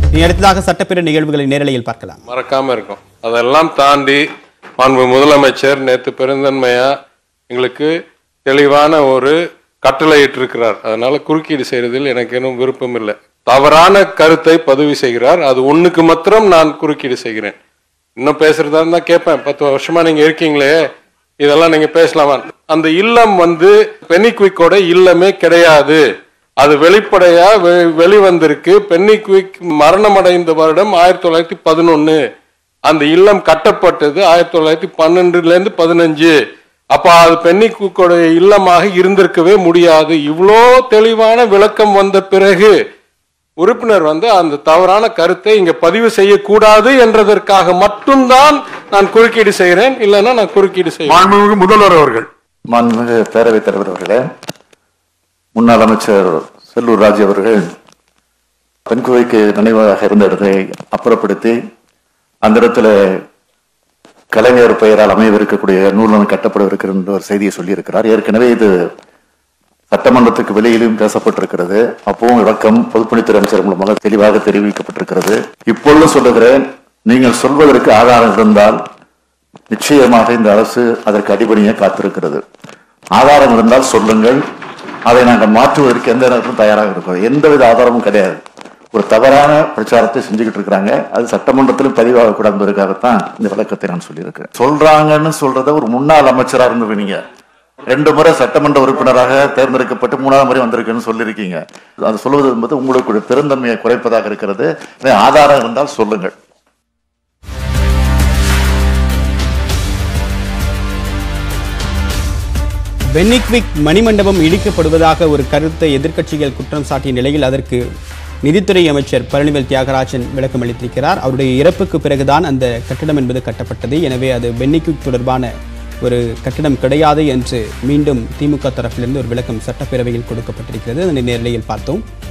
இனி அடுத்ததாக சட்டப்பேரவை நிகழ்வுகளை நேரலையில் பார்க்கலாம் மறக்காம இருக்கும் அதெல்லாம் தாண்டி மாண்பு முதலமைச்சர் நேத்து பெருந்தன்மையா எங்களுக்கு தெளிவான ஒரு கட்டளையிட்டிருக்கிறார் அதனால குறுக்கீடு செய்யறதில் எனக்கு இன்னும் விருப்பம் இல்லை தவறான கருத்தை பதிவு செய்கிறார் அது ஒண்ணுக்கு மாத்திரம் நான் குறுக்கீடு செய்கிறேன் இன்னும் பேசுறதா இருந்தா கேட்பேன் பத்து வருஷமா நீங்க இருக்கீங்களே இதெல்லாம் நீங்க பேசலாமா அந்த இல்லம் வந்து பெனிக்விக்கோட இல்லமே கிடையாது அது வெளிப்படையா வெ- வெளிவந்திருக்கு பென்னிக்விக் மரணம் அடைந்த வருடம் ஆயிரத்தி தொள்ளாயிரத்தி பதினொன்னு அந்த இல்லம் கட்டப்பட்டது ஆயிரத்தி தொள்ளாயிரத்தி பன்னெண்டுல இருந்து பதினஞ்சு அப்ப அது பென்னிக்விக்கோட இல்லமாக இருந்திருக்கவே முடியாது இவ்வளோ தெளிவான விளக்கம் வந்த பிறகு உறுப்பினர் வந்து அந்த தவறான கருத்தை இங்க பதிவு செய்யக்கூடாது என்றதற்காக மட்டும்தான் நான் குறுக்கீடு செய்கிறேன் இல்லைன்னா நான் குறுக்கீடு செய்வேன் மாண்புமிகு முதல்வர் அவர்கள் மாண்புமிகு பேரவைத் தலைவர் அவர்களே முன்னாள் அமைச்சர் செல்லூர் ராஜு அவர்கள் பெண்குவைக்கு நினைவாக இருந்த இடத்தை அப்புறப்படுத்தி அந்த இடத்துல கலைஞர் பெயரால் அமையவிருக்கக்கூடிய நூலகம் கட்டப்படவிருக்கிறது என்ற ஒரு செய்தியை சொல்லியிருக்கிறார் ஏற்கனவே இது சட்டமன்றத்துக்கு வெளியிலும் பேசப்பட்டிருக்கிறது அப்பவும் விளக்கம் பொதுப்பணித்துறை அமைச்சர் மூலமாக தெளிவாக தெரிவிக்கப்பட்டிருக்கிறது இப்பொழுது சொல்லுகிறேன் நீங்கள் சொல்வதற்கு ஆதாரம் இருந்தால் நிச்சயமாக இந்த அரசு அதற்கு அடிபணிய காத்திருக்கிறது ஆதாரம் இருந்தால் சொல்லுங்கள் அதை நாங்கள் மாற்றுவதற்கு எந்த நேரத்திலும் தயாராக இருக்கிறோம் எந்தவித ஆதாரமும் கிடையாது ஒரு தவறான பிரச்சாரத்தை செஞ்சுக்கிட்டு இருக்கிறாங்க அது சட்டமன்றத்திலும் பதிவாக கூடாது என்பதற்காகத்தான் இந்த விளக்கத்தை நான் சொல்லியிருக்கிறேன் சொல்றாங்கன்னு சொல்றத ஒரு முன்னாள் அமைச்சரா இருந்து நீங்க ரெண்டு முறை சட்டமன்ற உறுப்பினராக தேர்ந்தெடுக்கப்பட்டு மூணாவது முறை வந்திருக்குன்னு சொல்லியிருக்கீங்க அது சொல்வது என்பது உங்களுக்கு பெருந்தன்மையை குறைப்பதாக இருக்கிறது எனவே ஆதாரம் இருந்தால் சொல்லுங்கள் பென்னிக்விக் மணிமண்டபம் இடிக்கப்படுவதாக ஒரு கருத்தை எதிர்க்கட்சிகள் குற்றம் சாட்டிய நிலையில் அதற்கு நிதித்துறை அமைச்சர் பழனிவேல் தியாகராஜன் விளக்கம் அளித்திருக்கிறார் அவருடைய இறப்புக்கு பிறகுதான் அந்த கட்டிடம் என்பது கட்டப்பட்டது எனவே அது பென்னிக்விக் தொடர்பான ஒரு கட்டிடம் கிடையாது என்று மீண்டும் திமுக தரப்பிலிருந்து ஒரு விளக்கம் சட்டப்பேரவையில் கொடுக்கப்பட்டிருக்கிறது அதனை நேரலையில் பார்த்தோம்